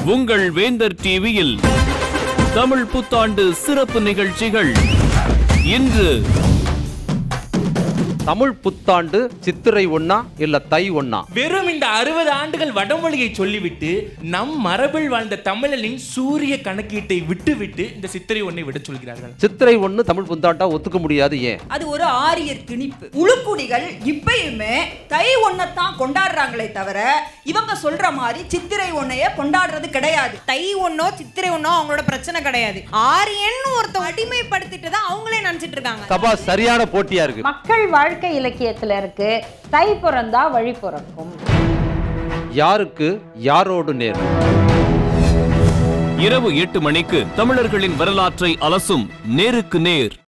உங்கள் வேந்தர் டிவியில் தமிழ் புத்தாண்டு சிறப்பு நிகழ்ச்சிகள் இன்று தமிழ் புத்தாண்டு சித்திரை ஒண்ணா இல்ல தை ஒண்ணா வெறும் இந்த அறுபது ஆண்டுகள் வடமொழியை சொல்லிவிட்டு நம் மரபில் வாழ்ந்த தமிழனின் சூரிய கணக்கீட்டை விட்டுவிட்டு இந்த சித்திரை ஒன்றை விட சொல்கிறார்கள் சித்திரை ஒண்ணு தமிழ் புத்தாண்டா ஒத்துக்க முடியாது ஏன் அது ஒரு ஆரியர் திணிப்பு உளுக்குடிகள் இப்பயுமே தை ஒன்னத்தான் கொண்டாடுறாங்களே தவிர இவங்க சொல்ற மாதிரி சித்திரை ஒன்னைய கொண்டாடுறது கிடையாது தை ஒண்ணோ சித்திரை ஒண்ணோ அவங்களோட பிரச்சனை கிடையாது ஆரியன் ஒருத்தன் அடிமைப்படுத்திட்டு தான் அவங்களே நினைச்சிட்டு இருக்காங்க சபா சரியான போட்டியா இருக்கு மக்கள் வாழ்க்கை இலக்கியத்துல இருக்கு தை பிறந்தா வழி பிறக்கும் யாருக்கு யாரோடு நேர் இரவு எட்டு மணிக்கு தமிழர்களின் வரலாற்றை அலசும் நேருக்கு நேர்